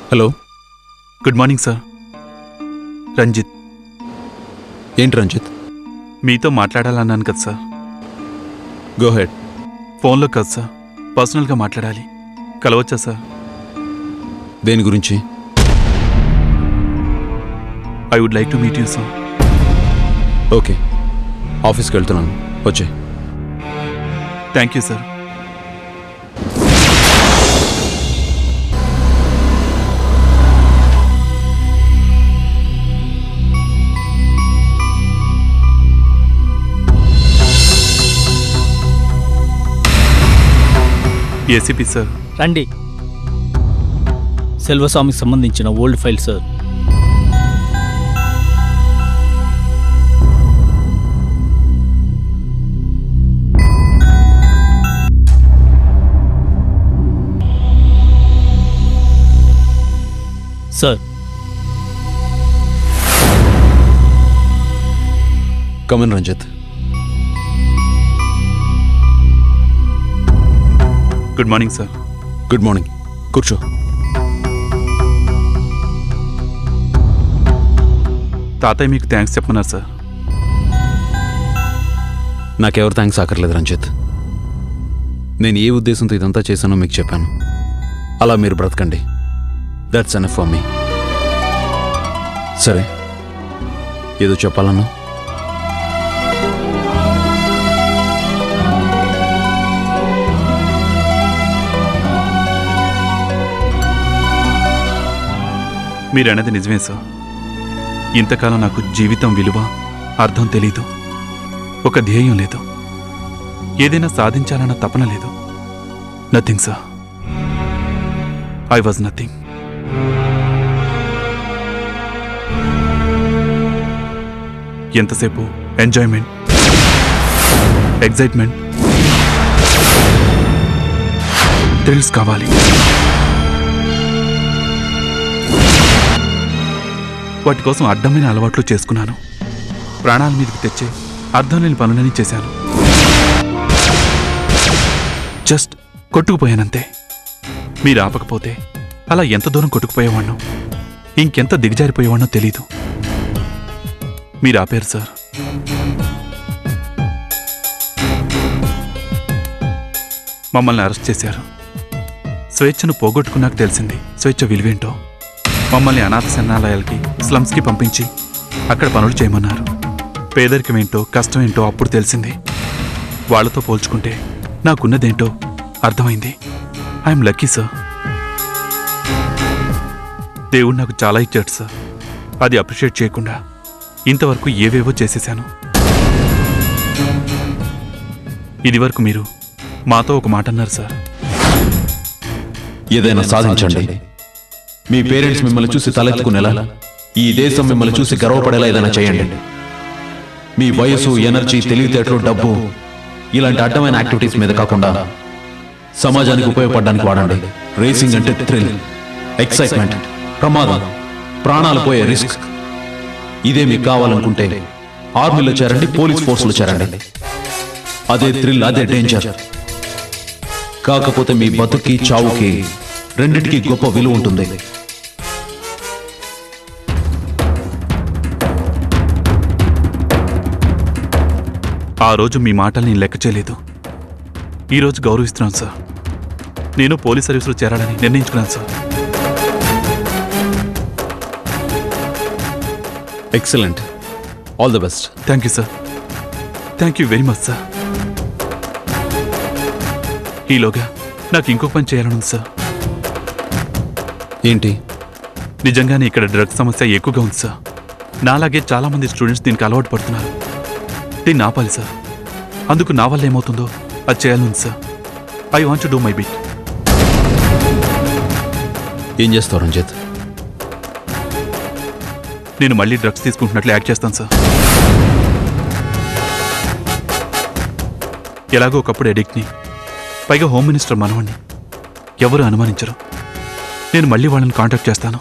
Hello good morning sir Ranjith ఏంటి రంజిత్ మీతో మాట్లాడాలన్నాను కదా సార్ గో హెడ్ ఫోన్లో కాదు సార్ పర్సనల్గా మాట్లాడాలి కలవచ్చా సార్ దేని గురించి I would like to meet you sir okay ఆఫీస్కి వెళ్తున్నాను వచ్చే thank you sir ACP sir రండి సెల్వస్వామికి సంబంధించిన old file sir sir come on Ranjith good morning sir good morning కూర్చో తాతయ్య మీకు థ్యాంక్స్ చెప్పమన్నారు సార్ నాకెవరు థ్యాంక్స్ ఆకర్లేదు రంజిత్ నేను ఏ ఉద్దేశంతో ఇదంతా చేశానో మీకు చెప్పాను అలా మీరు బ్రతకండి దట్స్ ఎనఫ్ ఫర్ మీ సరే ఏదో చెప్పాలన్నా మీరన్నది నిజమే సార్ ఇంతకాలం నాకు జీవితం విలువ అర్థం తెలీదు ఒక ధ్యేయం లేదు ఏదైనా సాధించాలన్న తపన లేదు nothing sir I was nothing ఎంతసేపు ఎంజాయ్మెంట్ ఎగ్జైట్మెంట్ థ్రిల్స్ కావాలి వాటి కోసం అడ్డమైన అలవాట్లు చేసుకున్నాను ప్రాణాల మీదకి తెచ్చే అర్థం లేని పనులని చేశాను జస్ట్ కొట్టుకుపోయానంతే మీరు ఆపకపోతే అలా ఎంత దూరం కొట్టుకుపోయేవాణ్ణో ఇంకెంత దిగజారిపోయేవాణ్ణో తెలీదు మీరు ఆపారు సార్ మమ్మల్ని అరెస్ట్ చేశారు స్వేచ్ఛను పోగొట్టుకున్నాక తెలిసింది స్వేచ్ఛ విలువేంటో మమ్మల్ని అనాథ శరణాలయాలకి స్లమ్స్కి పంపించి అక్కడ పనులు చేయమన్నారు పేదరికం ఏంటో కష్టం ఏంటో అప్పుడు తెలిసింది వాళ్ళతో పోల్చుకుంటే నాకున్నదేంటో అర్థమైంది ఐఎమ్ లక్కీ సార్ దేవుడు నాకు చాలా ఇచ్చాడు సార్ అది అప్రిషియేట్ చేయకుండా ఇంతవరకు ఏవేవో చేసేశాను ఇదివరకు మీరు మాతో ఒక మాట అన్నారు సార్ ఏదైనా సాధించండి మీ పేరెంట్స్ మిమ్మల్ని చూసి తలెత్తుకునేలా ఈ దేశం మిమ్మల్ని చూసి గర్వపడేలా ఏదైనా చేయండి మీ వయసు ఎనర్జీ తెలివితేటలు డబ్బు ఇలాంటి అడ్డమైన యాక్టివిటీస్ మీద కాకుండా సమాజానికి ఉపయోగపడడానికి వాడండి రేసింగ్ అంటే థ్రిల్ ఎక్సైట్మెంట్ ప్రమాదం ప్రాణాలు పోయే రిస్క్ ఇదే మీకు కావాలనుకుంటే ఆర్మీలో చేరండి పోలీస్ ఫోర్స్లో చేరండి అదే థ్రిల్ అదే డేంజర్ కాకపోతే మీ బతుకి చావుకి రెండిటికి గొప్ప విలువ ఉంటుంది ఆ రోజు మీ మాటల్ని లెక్క చేయలేదు ఈ రోజు గౌరవిస్తున్నాను సార్ నేను పోలీస్ సర్వీసులో చేరాలని నిర్ణయించుకున్నాను sir excellent all the best thank you sir thank you very much sir ఈలోగా నాకు ఇంకొక పని చేయాలని ఉంది సార్ ఏంటి నిజంగానే ఇక్కడ డ్రగ్స్ సమస్య ఎక్కువగా ఉంది సార్ నాలాగే చాలా మంది స్టూడెంట్స్ దీనికి అలవాటు పడుతున్నారు దీన్ని ఆపాలి సార్ అందుకు నా వల్ల ఏమవుతుందో అది చేయాలని sir I want to do my bit ఏం చేస్తావు రంజిత్ నేను మళ్ళీ డ్రగ్స్ తీసుకుంటున్నట్లు యాక్ట్ చేస్తాను సార్ ఎలాగో ఒకప్పుడు ఎడిక్ట్ని పైగా హోమ్ మినిస్టర్ మనవణ్ణి ఎవరు అనుమానించరు నేను మళ్ళీ వాళ్ళని కాంటాక్ట్ చేస్తాను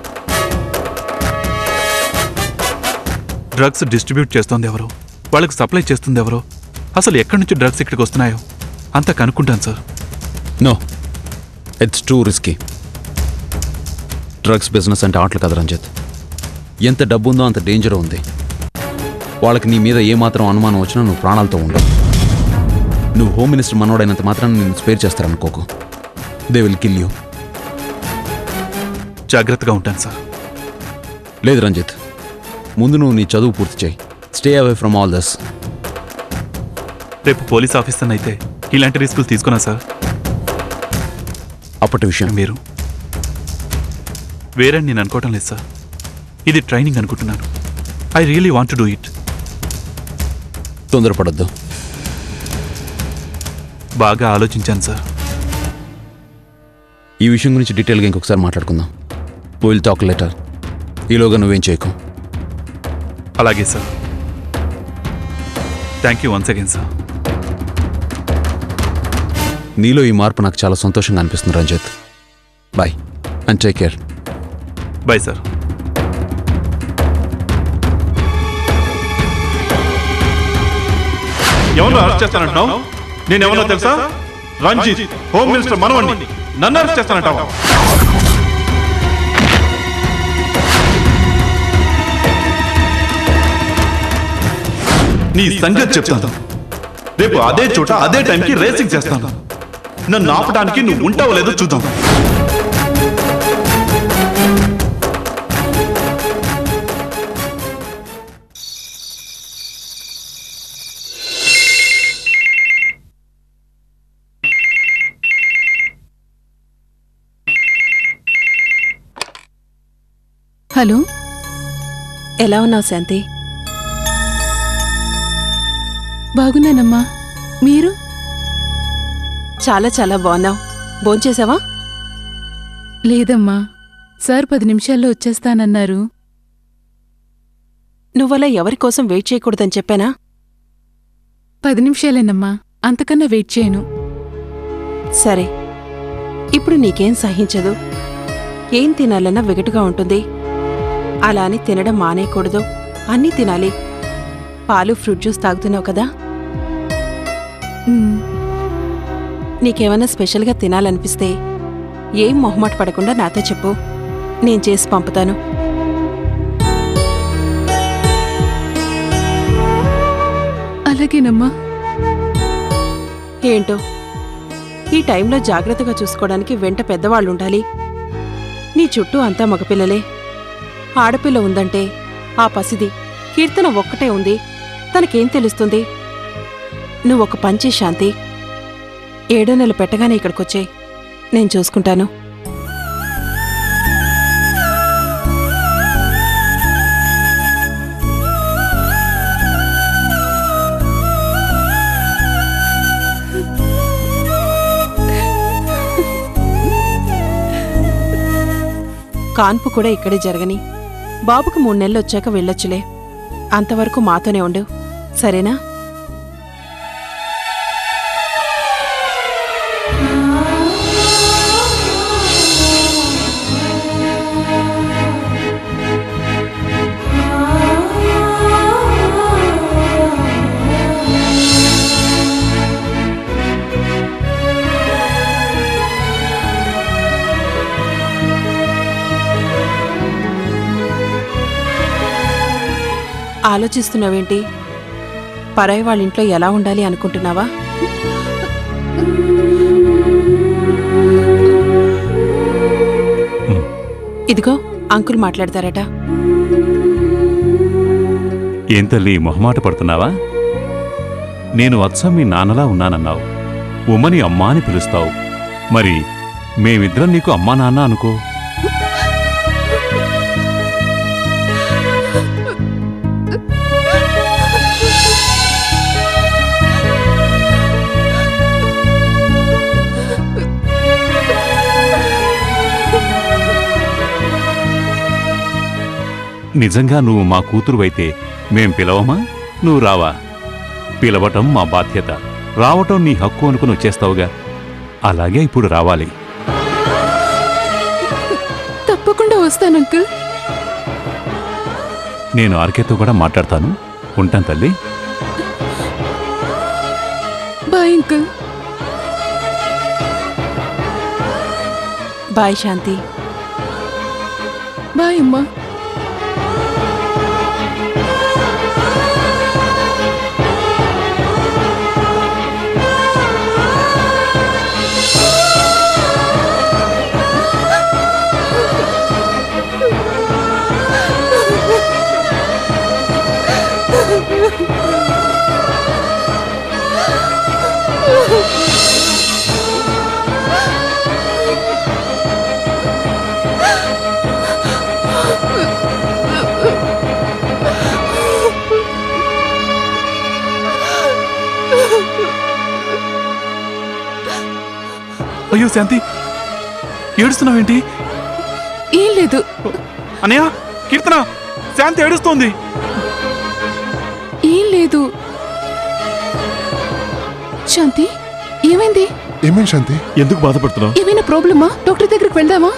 డ్రగ్స్ డిస్ట్రిబ్యూట్ చేస్తోంది ఎవరు వాళ్ళకి సప్లై చేస్తుంది ఎవరో అసలు ఎక్కడి నుంచి డ్రగ్స్ ఇక్కడికి వస్తున్నాయో అంతా కనుక్కుంటాను sir no it's too risky drugs business అంటే ఆటలు కదా రంజిత్ ఎంత డబ్బు ఉందో అంత డేంజర్ ఉంది వాళ్ళకి నీ మీద ఏమాత్రం అనుమానం వచ్చినా నువ్వు ప్రాణాలతో ఉండవు నువ్వు హోమ్ మినిస్టర్ మనోడైనంత మాత్రాన నేను స్పేర్ చేస్తారనుకోకు దే విల్ కిల్ యూ జాగ్రత్తగా ఉంటాను సార్ లేదు రంజిత్ ముందు నువ్వు నీ చదువు పూర్తి చేయి stay away from all this రేపు పోలీస్ ఆఫీసర్ అయితే ఇలాంటి రిస్కులు తీసుకున్నా సార్ అప్పటి విషయం మీరు వేరే నేను అనుకోవటం లేదు సార్ ఇది ట్రైనింగ్ అనుకుంటున్నాను I really want to do it తొందరపడద్దు బాగా ఆలోచించాను సార్ ఈ విషయం గురించి డీటెయిల్గా ఇంకొకసారి మాట్లాడుకుందాం విల్ టాక్ లెటర్ ఈలోగా నువ్వేం చేయకు అలాగే sir thank you once again sir నీలో ఈ మార్పు నాకు చాలా సంతోషంగా అనిపిస్తుంది Ranjith bye and take care bye sir ఎవరు అరెస్ట్ చేస్తానంటున్నావు నేను ఎవరో తెలుసా రంజిత్ హోమ్ మినిస్టర్ మనవణ్ణి నన్ను అరెస్ట్ చేస్తానంటావా నీ సంగతి చెప్తాను రేపు అదే చోట అదే టైంకి రేసింగ్ చేస్తాను నన్ను ఆపడానికి నువ్వు ఉంటావో లేదో చూద్దాం హలో ఎలా ఉన్నావు శాంతి బాగున్నానమ్మా మీరు చాలా చాలా బాగున్నావు భోంచేసావా లేదమ్మా సార్ పది నిమిషాల్లో వచ్చేస్తానన్నారు నువ్వలా ఎవరి కోసం వెయిట్ చేయకూడదని చెప్పానా పది నిమిషాలేనమ్మా అంతకన్నా వెయిట్ చేయను సరే ఇప్పుడు నీకేం సహించదు ఏం తినాలన్నా వెగటుగా ఉంటుంది అలా అని తినడం మానేయకూడదు అన్నీ తినాలి పాలు ఫ్రూట్ జ్యూస్ తాగుతున్నావు కదా ఉమ్, నీకేమైనా స్పెషల్గా తినాలనిపిస్తే ఏం మొహమాట పడకుండా నాతో చెప్పు నేను చేసి పంపుతాను అలాగేనమ్మా ఏంటో ఈ టైంలో జాగ్రత్తగా చూసుకోవడానికి వెంట పెద్దవాళ్ళు ఉండాలి నీ చుట్టూ అంతా మగపిల్లలే ఆడపిల్ల ఉందంటే ఆ పసిది కీర్తన ఒక్కటే ఉంది తనకేం తెలుస్తుంది నువ్వొక పంచి శాంతి ఏడో నెల పెట్టగానే ఇక్కడికొచ్చే నేను చూసుకుంటాను కాన్పు కూడా ఇక్కడే జరగని బాబుకు మూడు నెలలు వచ్చాక వెళ్ళొచ్చులే అంతవరకు మాతోనే ఉండు సరేనా ఆలోచిస్తున్నావేంటి పరాయి వాళ్ళ ఇంట్లో ఎలా ఉండాలి అనుకుంటున్నావా ఇదిగో అంకుల్ మాట్లాడతారట ఏం తల్లి మొహమాట పడుతున్నావా నేను అచ్చం మీ నాన్నలా ఉన్నానన్నావు ఉమ్మని అమ్మా అని పిలుస్తావు మరి మేమిద్దరం నీకు అమ్మా నాన్న అనుకో నిజంగా నువ్వు మా కూతురువైతే మేం పిలవమా నువ్వు రావా పిలవటం మా బాధ్యత రావటం నీ హక్కు అనుకుని వచ్చేస్తావుగా అలాగే ఇప్పుడు రావాలి తప్పకుండా వస్తాను అంకుల్ నేను ఆర్కేతో కూడా మాట్లాడతాను ఉంటాను తల్లి bye uncle bye Shanti bye అమ్మా అయ్యో శాంతి ఏడుస్తున్నావేంటి ఏం లేదు అనయ్య కీర్తన శాంతి ఏడుస్తోంది ఏం లేదు శాంతి ఏమైంది ఏమేం శాంతి ఎందుకు బాధపడుతున్నావు ఏమైనా ప్రాబ్లమా డాక్టర్ దగ్గరికి వెళ్దామా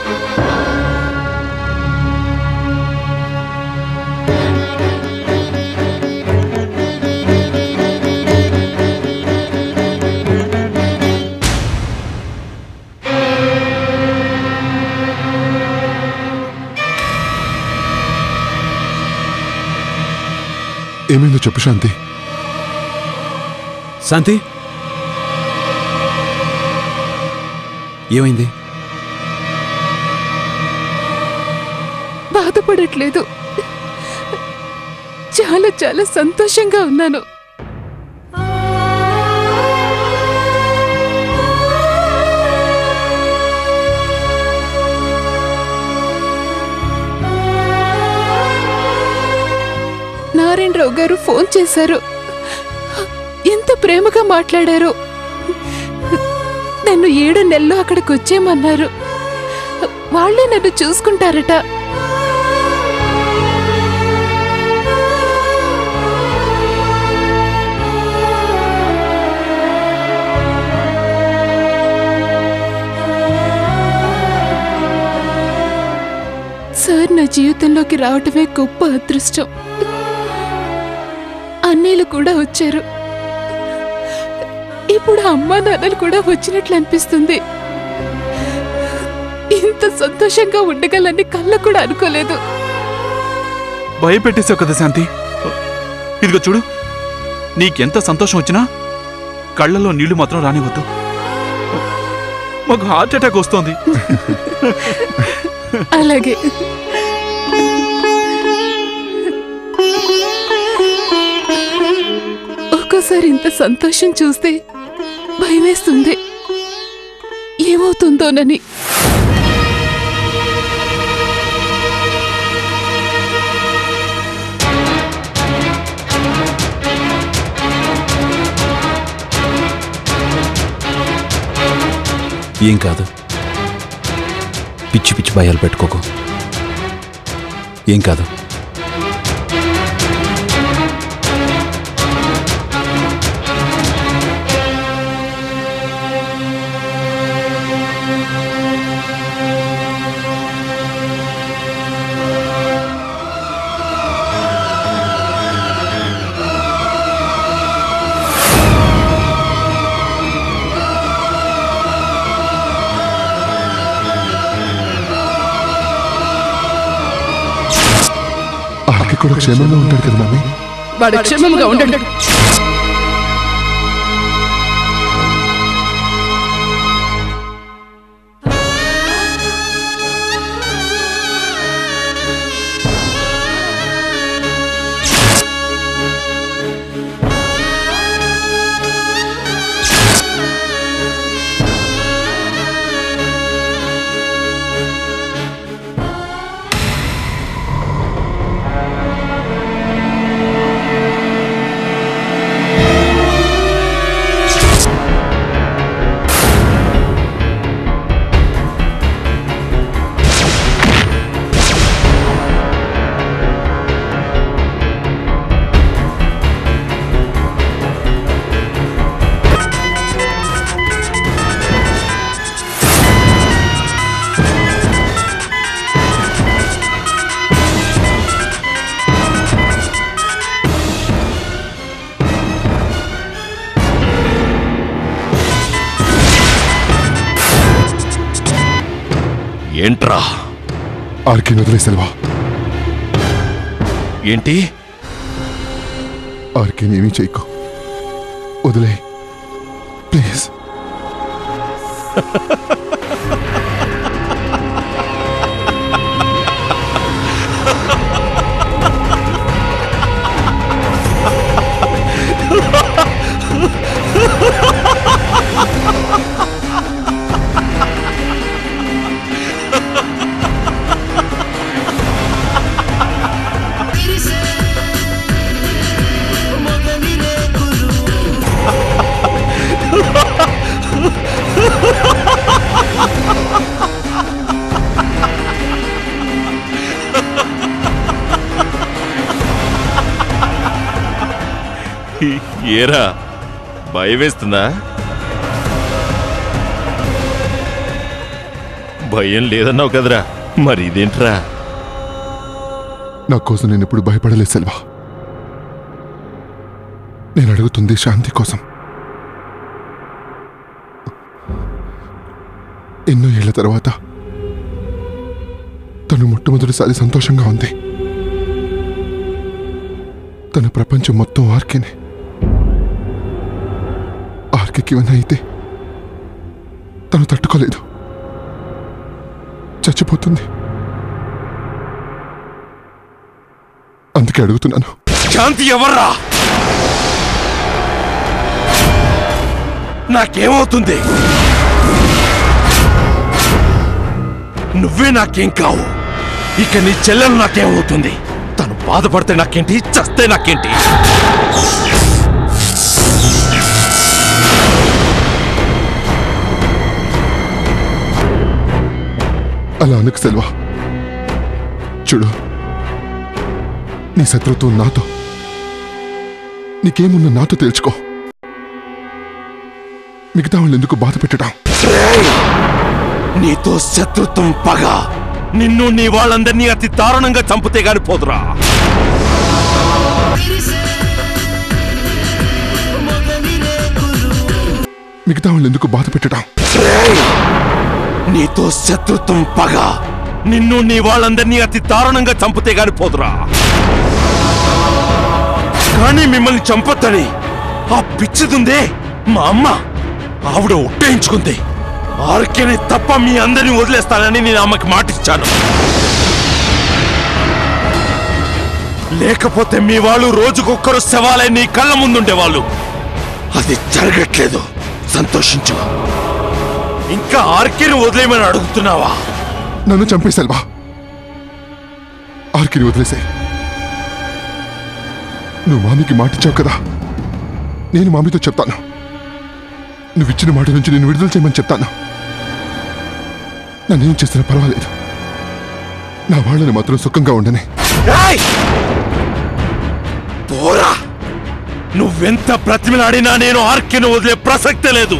ఏమైందో చెప్పు శాంతి శాంతి ఏమైంది బాధపడట్లేదు చాలా చాలా సంతోషంగా ఉన్నాను నారాయణరావు గారు ఫోన్ చేశారు ఎంత ప్రేమగా మాట్లాడారు నన్ను ఏడు నెలలు అక్కడికి వచ్చేయమన్నారు వాళ్ళే నన్ను చూసుకుంటారట సార్ నా జీవితంలోకి రావటమే గొప్ప అదృష్టం అన్నయ్యలు కూడా వచ్చారు ఇప్పుడు అమ్మా నాన్నలు కూడా వచ్చినట్లు అనిపిస్తుంది ఇంత సంతోషంగా ఉండగలని కళ్ళ కూడా అనుకోలేదు భయపెట్టేసావు కదా శాంతి ఇదిగో చూడు నీకెంత సంతోషం వచ్చినా కళ్ళల్లో నీళ్లు మాత్రం రానివద్దు మాకు హార్ట్ అటాక్ వస్తోంది అలాగే ఒక్కోసారి ఇంత సంతోషం చూస్తే భయమేస్తుంది ఏమవుతుందోనని ఏం కాదు పిచ్చి పిచ్చి భయాలు పెట్టుకోకు ఏం కాదు ఆకి కూడా క్షేమంగా ఉంటాడు కదా మమ్మీ వాడు క్షేమంగా ఉండడు ఏంట్రా ఆర్కేని వదిలే సెల్వా ఏంటి ఆర్కేని ఏమీ చేయకు వదిలే ప్లీజ్ ఏరా భయం వేస్తుందా భయం లేదన్నావు కదరా మరి ఇదేంట్రా నా కోసం నేను ఎప్పుడు భయపడలేదు సెల్వా నేను అడుగుతుంది శాంతి కోసం ఎన్నో ఏళ్ల తర్వాత తను మొట్టమొదటిసారి సంతోషంగా ఉంది తన ప్రపంచం మొత్తం ఆర్కేనే ఆర్కేకి ఇవన్నీ అయితే తను తట్టుకోలేదు చచ్చిపోతుంది అందుకే అడుగుతున్నాను శాంతి ఎవర్రా నాకేమవుతుంది నువ్వే నాకేం కావు ఇక నీ చెల్లెలు నాకేమవుతుంది తను బాధపడితే నాకేంటి చస్తే నాకేంటి అలా అనకు సెల్వా చూడు నీ శత్రుత్వం నాతో నీకేమున్న నాతో తేల్చుకో మిగతా వాళ్ళు ఎందుకు బాధ పెట్టడం రేయ్! నీతో శత్రుత్వం పగ నిన్ను నీ వాళ్ళందరినీ అతి దారుణంగా చంపితే గాని పోదురా మిగతా వాళ్ళు ఎందుకు బాధ పెట్టడం రేయ్! నీతో శత్రుత్వం పగ నిన్ను నీ వాళ్ళందరినీ అతి దారుణంగా చంపితే గాని పోదురా కానీ మిమ్మల్ని చంపొద్దని ఆ పిచ్చిదుందే మా అమ్మ ఆవిడ ఉట్టేయించుకుంది ఆర్కేని తప్ప మీ అందరిని వదిలేస్తానని నేను అమ్మకి మాటిచ్చాను లేకపోతే మీ వాళ్ళు రోజుకొక్కరు శవాలై నీ కళ్ళ ముందుండేవాళ్ళు అది జరగట్లేదు సంతోషించు ఇంకా ఆర్కేని వదిలేయమని అడుగుతున్నావా నన్ను చంపే సెల్వా ఆర్కిని వదిలేసే నువ్వు మామికి మాటిచ్చావు కదా నేను మామితో చెప్తాను నువ్వు ఇచ్చిన మాట నుంచి నేను విడుదల చేయమని చెప్తాను నన్నేం చేసినా పర్వాలేదు నా వాళ్ళని మాత్రం సుఖంగా ఉండని ఏయ్! పోరా నువ్వెంత ప్రతిమలాడినా నేను ఆర్కెను వదిలే ప్రసక్తే లేదు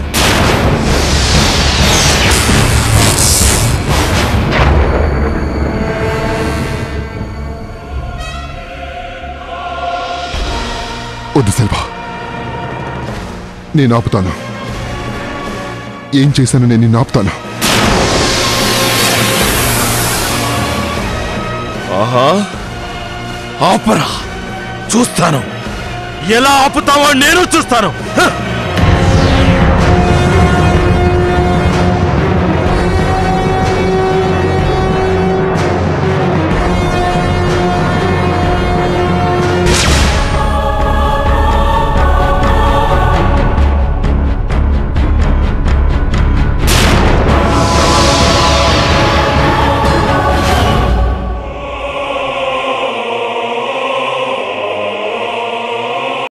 వద్దు సెల్వా నేను ఆపుతాను ఏం చేశాను నేను నిన్ను ఆపుతాను ఆహా ఆపరా చూస్తాను ఎలా ఆపుతావో నేను చూస్తాను హ!